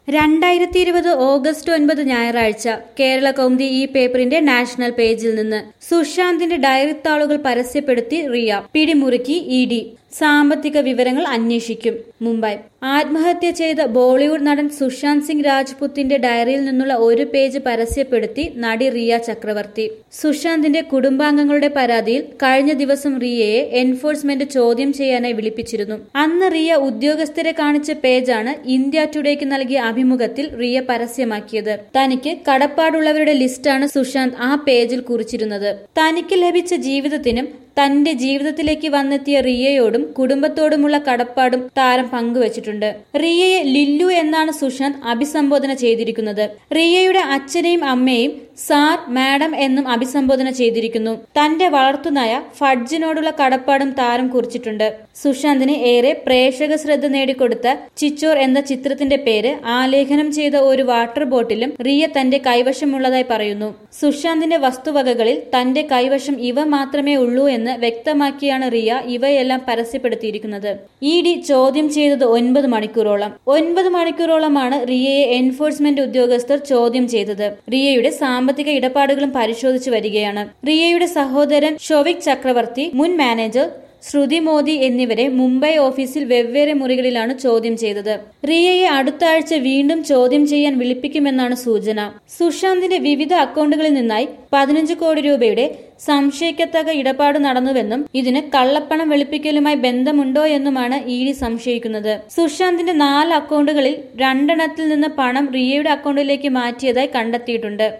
രണ്ടായിരത്തി ഇരുപത് ഓഗസ്റ്റ് ഒൻപത് ഞായറാഴ്ച കേരള കൗമുദി ഈ പേപ്പറിന്റെ നാഷണൽ പേജിൽ നിന്ന് സുശാന്തിന്റെ ഡയറി താളുകൾ പരസ്യപ്പെടുത്തി റിയ പിടിമുറുക്കി ഇ ഡി സാമ്പത്തിക വിവരങ്ങൾ അന്വേഷിക്കും മുംബൈ ആത്മഹത്യ ചെയ്ത ബോളിവുഡ് നടൻ സുശാന്ത് സിംഗ് രാജ്പുത്തിന്റെ ഡയറിയിൽ നിന്നുള്ള ഒരു പേജ് പരസ്യപ്പെടുത്തി നടി റിയ ചക്രവർത്തി സുശാന്തിന്റെ കുടുംബാംഗങ്ങളുടെ പരാതിയിൽ കഴിഞ്ഞ ദിവസം റിയയെ എൻഫോഴ്സ്മെന്റ് ചോദ്യം ചെയ്യാനായി വിളിപ്പിച്ചിരുന്നു അന്ന് റിയ ഉദ്യോഗസ്ഥരെ കാണിച്ച പേജാണ് ഇന്ത്യ ടുഡേക്ക് നൽകിയ അഭിമുഖത്തിൽ റിയ പരസ്യമാക്കിയത് തനിക്ക് കടപ്പാടുള്ളവരുടെ ലിസ്റ്റാണ് സുശാന്ത് ആ പേജിൽ കുറിച്ചിരുന്നത് തനിക്ക് ലഭിച്ച ജീവിതത്തിനും തന്റെ ജീവിതത്തിലേക്ക് വന്നെത്തിയ റിയയോടും കുടുംബത്തോടുമുള്ള കടപ്പാടും താരം പങ്കുവച്ചിട്ടുണ്ട് റിയയെ ലില്ലു എന്നാണ് സുശാന്ത് അഭിസംബോധന ചെയ്തിരിക്കുന്നത് റിയയുടെ അച്ഛനെയും അമ്മയെയും സാർ മാഡം എന്നും അഭിസംബോധന ചെയ്തിരിക്കുന്നു തന്റെ വളർത്തുനായ ഫഡ്ജിനോടുള്ള കടപ്പാടും താരം കുറിച്ചിട്ടുണ്ട് സുശാന്തിന് ഏറെ പ്രേക്ഷക ശ്രദ്ധ നേടിക്കൊടുത്ത ചിച്ചോർ എന്ന ചിത്രത്തിന്റെ പേര് ആലേഖനം ചെയ്ത ഒരു വാട്ടർ ബോട്ടിലും റിയ തന്റെ കൈവശമുള്ളതായി പറയുന്നു സുശാന്തിന്റെ വസ്തുവകകളിൽ തന്റെ കൈവശം ഇവ മാത്രമേ ഉള്ളൂ എന്ന് വ്യക്തമാക്കിയാണ് റിയ ഇവയെല്ലാം പരസ്യപ്പെടുത്തിയിരിക്കുന്നത് ഇ ഡി ചോദ്യം ചെയ്തത് ഒൻപത് മണിക്കൂറോളം ഒൻപത് മണിക്കൂറോളമാണ് റിയയെ എൻഫോഴ്സ്മെന്റ് ഉദ്യോഗസ്ഥർ ചോദ്യം ചെയ്തത് റിയയുടെ സാമ്പത്തിക ഇടപാടുകളും പരിശോധിച്ചു വരികയാണ് റിയയുടെ സഹോദരൻ ഷോവിക് ചക്രവർത്തി മുൻ മാനേജർ ശ്രുതി മോദി എന്നിവരെ മുംബൈ ഓഫീസിൽ വെവ്വേറെ മുറികളിലാണ് ചോദ്യം ചെയ്തത് റിയയെ അടുത്ത ആഴ്ച വീണ്ടും ചോദ്യം ചെയ്യാൻ വിളിപ്പിക്കുമെന്നാണ് സൂചന സുശാന്തിന്റെ വിവിധ അക്കൗണ്ടുകളിൽ നിന്നായി പതിനഞ്ച് കോടി രൂപയുടെ സംശയിക്കത്തക്ക ഇടപാട് നടന്നുവെന്നും ഇതിന് കള്ളപ്പണം വെളുപ്പിക്കലുമായി ബന്ധമുണ്ടോ എന്നുമാണ് ഇ ഡി സംശയിക്കുന്നത് സുശാന്തിന്റെ നാല് അക്കൗണ്ടുകളിൽ രണ്ടെണ്ണത്തിൽ നിന്ന് പണം റിയയുടെ അക്കൗണ്ടിലേക്ക് മാറ്റിയതായി കണ്ടെത്തിയിട്ടുണ്ട്